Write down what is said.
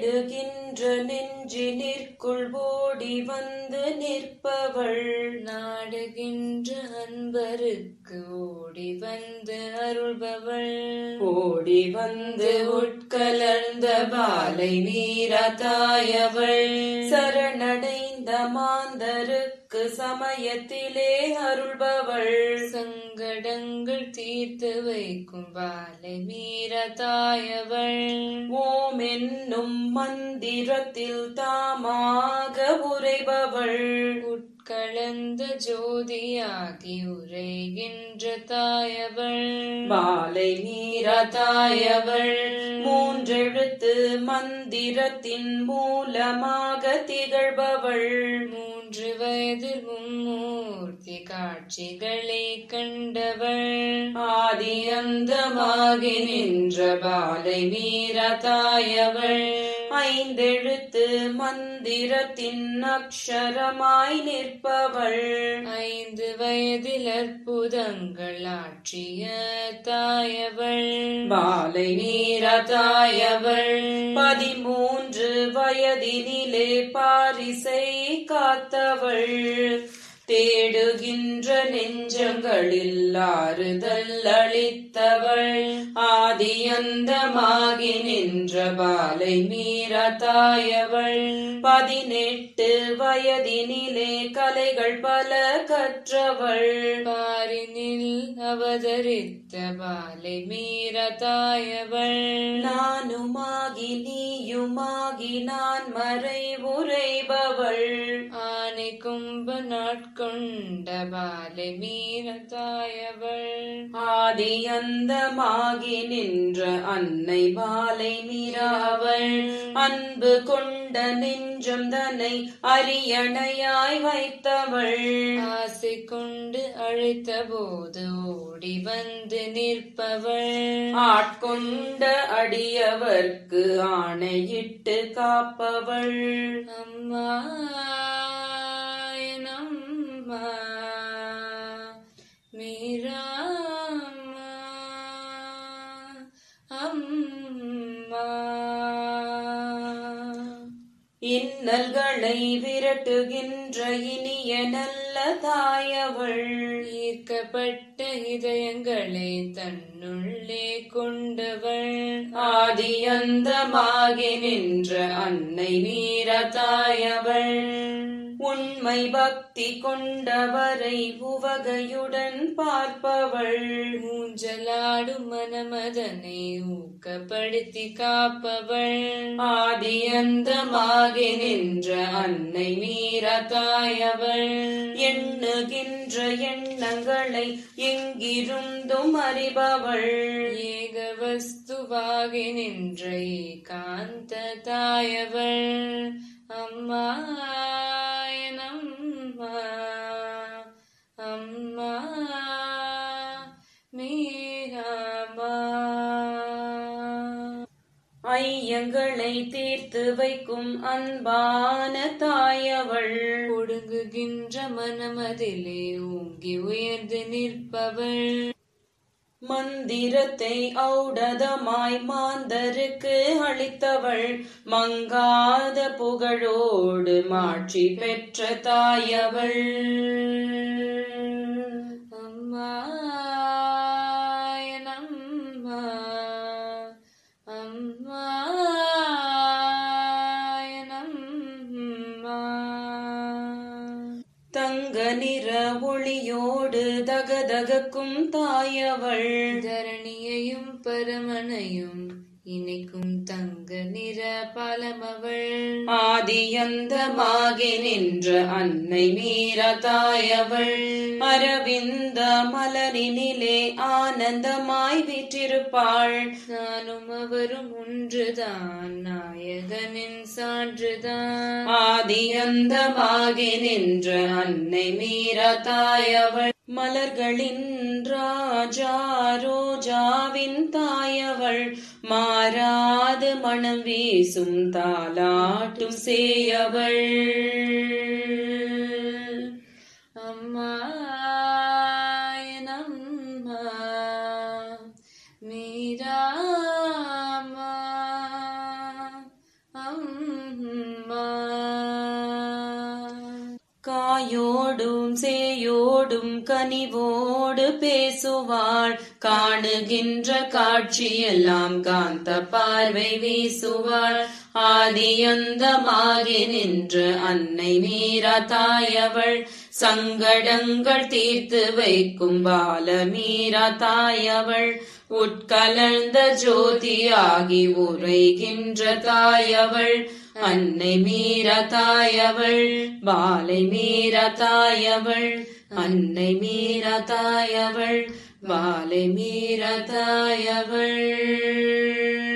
தேடுகின்ற நெஞ்சினிற்குள் ஓடி வந்து நிற்பவள் நாடுகின்ற அன்பருக்கு ஓடி வந்து அருள்பவள் ஓடி வந்து உட்கலர்ந்த பாலை வீரதாயவள் சரணடைந்த மாந்தருக்கு சமயத்திலே அருள்பவள் சங்கடங்கள் தீர்த்து வைக்கும் பாலை மீறதாயவள் ஓம் என்னும் மந்திரத்தில் தாமாக உரைபவள் உட்கலந்த ஜோதியாகி உரைகின்ற தாயவள் பாலை நீரதாயவள் மூன்றெழுத்து மந்திரத்தின் மூலமாக திகழ்பவள் மூன்று வயதில் மும்மூர்த்தி காட்சிகளை கண்டவள் ஆதி அந்தமாகி நின்ற பாலை மீரதாயவள் ஐந்தெழுத்து மந்திரத்தின் அக்ஷரமாய் நிற்பவள் ஐந்து வயதில் அற்புதங்கள் ஆற்றிய தாயவள் பாலை நீரதாயவள் பதிமூன்று வயதினிலே பாரிசை காத்தவள் தேடுகின்ற நெஞ்சங்களில் ஆறுதல் அளித்தவள் ஆதியந்தமாகி நின்ற பாலை மீரதாயவள் பதினெட்டு வயதினிலே கலைகள் பல கற்றவள் பாரினில் அவதரித்த பாலை மீறதாயவள் நானுமாகி நீயுமாகி நான் மறை உரைபவள் ஆனை கும்ப நாட்கொண்ட பாலை மீறதாயவள் ஆதி அந்தமாகி நின்ற அன்னை பாலை மீறாவள் அன்பு கொண்ட நெஞ்சம் தன்னை அரியணையாய் வைத்தவள் ஆசை கொண்டு அழைத்த போது ஓடி வந்து நிற்பவள் ஆட்கொண்ட அடியவர்க்கு ஆணையிட்டு காப்பவள் அம்மா என் அம்மா மீராம்மா அம்மா இன்னல்களை விரட்டுகின்ற இனிய நல்ல தாயவள் ஈர்க்கப்பட்ட இதயங்களை தன்னுள்ளே கொண்டவள் ஆதி அந்தமாகி நின்ற அன்னை வீரதாயவள் உண்மை பக்தி கொண்டவரை உவகையுடன் பார்ப்பவள் ஊஞ்சலாடும் மனமதனை ஊக்கப்படுத்தி காப்பவள் ஆதி அந்தமாகி நின்ற அன்னை வீரதாயவள் எண்ணுகின்ற எண்ணங்களை எங்கிருந்தும் அறிபவள் ஏக வஸ்துவாகி நின்ற ஏகாந்த தாயவள் அம்மா என் அம்மா அம்மா மீராமா ஐயங்களை தீர்த்து வைக்கும் அன்பான தாயவள் ஒடுங்குகின்ற மனமதிலே ஓங்கி உயர்ந்து நிற்பவள் மந்திரத்தை ஔடதமாய் மாந்தருக்கு அளித்தவள் மங்காத புகழோடு மாட்சி பெற்ற தாயவள் அம்மா என் அம்மா அம்மா என் அம்மா தங்க நிற ஒளியோடு தகதகக்கும் தாயவள் தரணியையும் பரமனையும் இணைக்கும் தங்க நிற பாலமவள் ஆதியந்தமாகி நின்ற அன்னை மீரதாயவள் அரவிந்த மலரினிலே ஆனந்தமாய் விற்றிருப்பாள் நானும் அவரும் ஒன்றுதான் நாயகனின் சான்றுதான் ஆதியந்தமாகி நின்ற அன்னை மீரதாயவள் மலர்களின் ராஜா ரோஜாவின் தாயவள் மாறாது மனம் வீசும் தாலாட்டும் சேயவள் அம்மா என் அம்மா மீராமா அம்மா காக்கும் சேயோடும் கனிவோடு பேசுவாள் காணுகின்ற காட்சியெல்லாம் காந்த பார்வை வீசுவாள் ஆதியந்தமாகி நின்று அன்னை மீரா தாயவள் சங்கடங்கள் தீர்த்து வைக்கும் பால மீரா தாயவள் உட்கலர்ந்த ஜோதியாகி உரைகின்ற தாயவள் அன்னை மீரா தாயவள் பாலை மீரா தாயவள் அன்னை மீரா தாயவள் பாலை மீரா தாயவள்